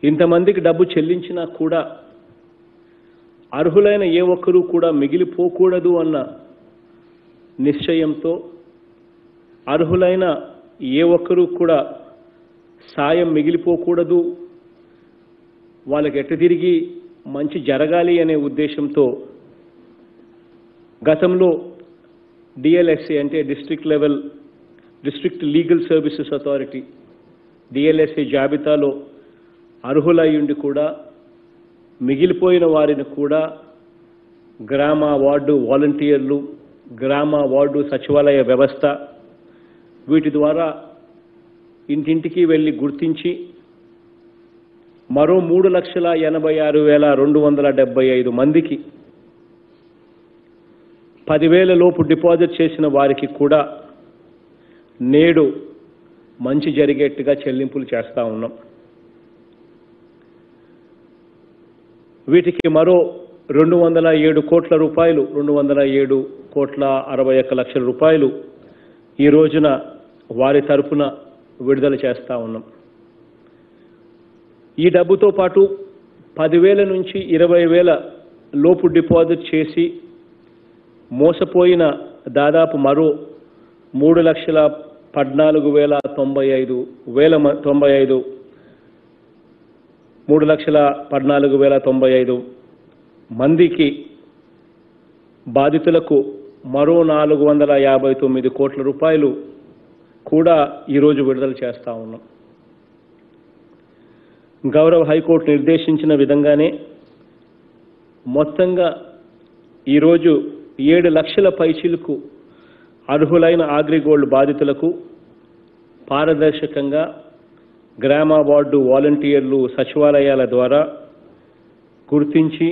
ఇంతమందికి డబ్బు చెల్లించినా కూడా అర్హులైన ఏ ఒక్కరూ కూడా మిగిలిపోకూడదు అన్న నిశ్చయంతో అర్హులైన ఏ ఒక్కరూ కూడా సాయం మిగిలిపోకూడదు వాళ్ళకి ఎట్ట తిరిగి మంచి జరగాలి అనే ఉద్దేశంతో గతంలో డిఎల్ఎస్ఏ అంటే district level district legal services authority DLSA జాబితాలో అర్హులయ్యుండి కూడా మిగిలిపోయిన వారిని కూడా గ్రామ వార్డు వాలంటీర్లు గ్రామ వార్డు సచివాలయ వ్యవస్థ వీటి ద్వారా ఇంటింటికి వెళ్ళి గుర్తించి మరో మూడు లక్షల ఎనభై ఆరు వేల రెండు వందల డెబ్బై ఐదు మందికి పదివేల లోపు డిపాజిట్ చేసిన వారికి కూడా నేడు మంచి జరిగేట్టుగా చెల్లింపులు చేస్తూ ఉన్నాం వీటికి మరో రెండు వందల ఏడు కోట్ల రూపాయలు రెండు వందల ఏడు కోట్ల అరవై ఒక్క లక్షల రూపాయలు ఈ రోజున వారి తరపున విడుదల చేస్తూ ఉన్నాం ఈ డబ్బుతో పాటు పదివేల నుంచి ఇరవై వేల లోపు డిపాజిట్ చేసి మోసపోయిన దాదాపు మరో మూడు లక్షల పద్నాలుగు వేల తొంభై ఐదు వేల మ- తొంభై ఐదు మూడు లక్షల పద్నాలుగు వేల తొంభై ఐదు మందికి బాధితులకు మరో నాలుగు వందల యాభై తొమ్మిది కోట్ల రూపాయలు కూడా ఈరోజు విడుదల చేస్తా ఉన్నాం గౌరవ హైకోర్టు నిర్దేశించిన విధంగానే మొత్తంగా ఈరోజు ఏడు లక్షల పైచీలకు అర్హులైన అగ్రిగోల్డ్ బాధితులకు పారదర్శకంగా గ్రామ వార్డు వాలంటీర్లు సచివాలయాల ద్వారా గుర్తించి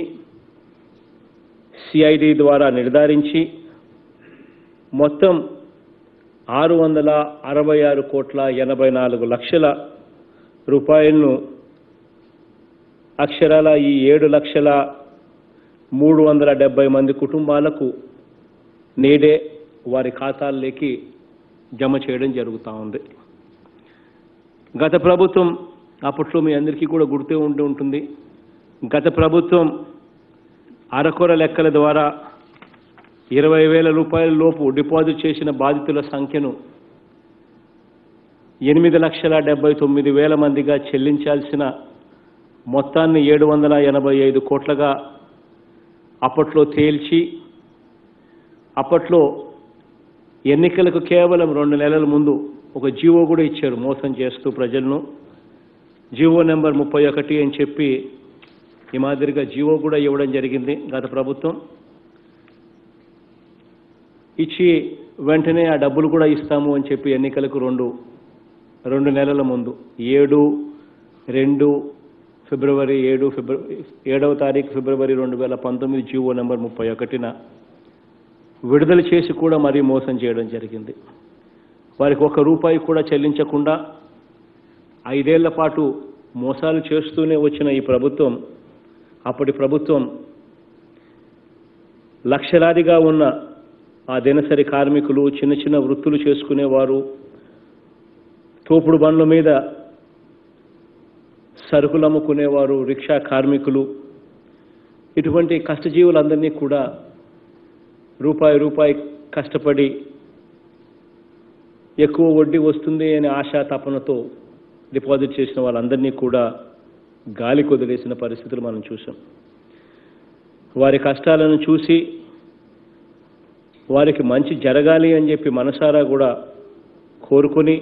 సిఐడి ద్వారా నిర్ధారించి మొత్తం ఆరు వందల అరవై ఆరు కోట్ల ఎనభై నాలుగు లక్షల రూపాయలను అక్షరాల ఈ ఏడు లక్షల మూడు వందల డెబ్బై మంది కుటుంబాలకు నేడే వారి ఖాతాల్లోకి జమ చేయడం జరుగుతూ ఉంది గత ప్రభుత్వం అప్పట్లో మీ అందరికీ కూడా గుర్తే ఉంటూ ఉంటుంది గత ప్రభుత్వం అరకొర లెక్కల ద్వారా ఇరవై వేల రూపాయల లోపు డిపాజిట్ చేసిన బాధితుల సంఖ్యను ఎనిమిది లక్షల డెబ్బై తొమ్మిది వేల మందిగా చెల్లించాల్సిన మొత్తాన్ని ఏడు వందల ఎనభై ఐదు కోట్లగా అప్పట్లో తేల్చి అప్పట్లో ఎన్నికలకు కేవలం రెండు నెలల ముందు ఒక జీవో కూడా ఇచ్చారు మోసం చేస్తూ ప్రజలను జీవో నెంబర్ ముప్పై ఒకటి అని చెప్పి ఈ మాదిరిగా జీవో కూడా ఇవ్వడం జరిగింది గత ప్రభుత్వం ఇచ్చి వెంటనే ఆ డబ్బులు కూడా ఇస్తాము అని చెప్పి ఎన్నికలకు రెండు రెండు నెలల ముందు ఏడు రెండు ఫిబ్రవరి ఏడు ఫిబ్రవరి ఏడవ తారీఖు ఫిబ్రవరి రెండు వేల పంతొమ్మిది జీవో నెంబర్ ముప్పై ఒకటిన విడుదల చేసి కూడా మరీ మోసం చేయడం జరిగింది వారికి ఒక్క రూపాయి కూడా చెల్లించకుండా ఐదేళ్ల పాటు మోసాలు చేస్తూనే వచ్చిన ఈ ప్రభుత్వం అప్పటి ప్రభుత్వం లక్షలాదిగా ఉన్న ఆ దినసరి కార్మికులు చిన్న చిన్న వృత్తులు చేసుకునేవారు తోపుడు బండ్ల మీద సరుకులు అమ్ముకునేవారు రిక్షా కార్మికులు ఇటువంటి కష్టజీవులందరినీ కూడా రూపాయి రూపాయి కష్టపడి ఎక్కువ వడ్డీ వస్తుంది అనే ఆశా తపనతో డిపాజిట్ చేసిన వాళ్ళందరినీ కూడా గాలి కొదిలేసిన పరిస్థితులు మనం చూసాం వారి కష్టాలను చూసి వారికి మంచి జరగాలి అని చెప్పి మనసారా కూడా కోరుకొని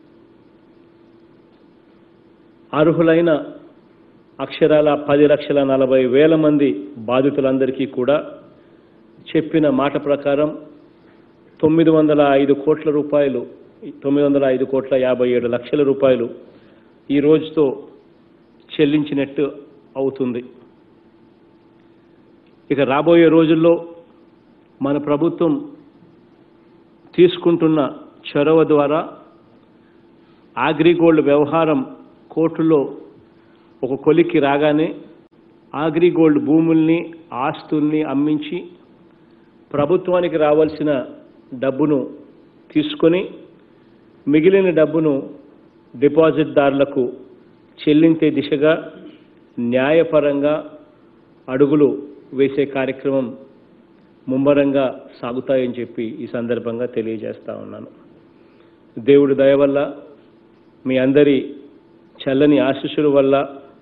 అర్హులైన అక్షరాల పది లక్షల నలభై వేల మంది బాధితులందరికీ కూడా చెప్పిన మాట ప్రకారం తొమ్మిది వందల ఐదు కోట్ల రూపాయలు తొమ్మిది వందల ఐదు కోట్ల యాభై ఏడు లక్షల రూపాయలు ఈ రోజుతో చెల్లించినట్టు అవుతుంది ఇక రాబోయే రోజుల్లో మన ప్రభుత్వం తీసుకుంటున్న చొరవ ద్వారా అగ్రిగోల్డ్ వ్యవహారం కోర్టులో ఒక కొలిక్కి రాగానే అగ్రిగోల్డ్ భూముల్ని ఆస్తుల్ని అమ్మించి ప్రభుత్వానికి రావాల్సిన డబ్బును తీసుకొని మిగిలిన డబ్బును డిపాజిట్దారులకు చెల్లించే దిశగా న్యాయపరంగా అడుగులు వేసే కార్యక్రమం ముమ్మరంగా సాగుతాయని చెప్పి ఈ సందర్భంగా తెలియజేస్తా ఉన్నాను దేవుడి దయ వల్ల మీ అందరి చల్లని ఆశీస్సుల వల్ల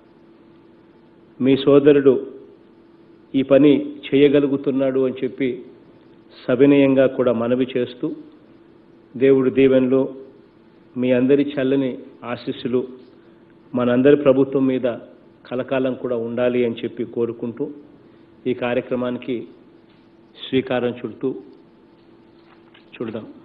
మీ సోదరుడు ఈ పని చేయగలుగుతున్నాడు అని చెప్పి సవినయంగా కూడా మనవి చేస్తూ దేవుడి దీవెనలు మీ అందరి చల్లని ఆశీస్సులు మనందరి ప్రభుత్వం మీద కలకాలం కూడా ఉండాలి అని చెప్పి కోరుకుంటూ ఈ కార్యక్రమానికి శ్రీకారం చుడుతూ చూడదాం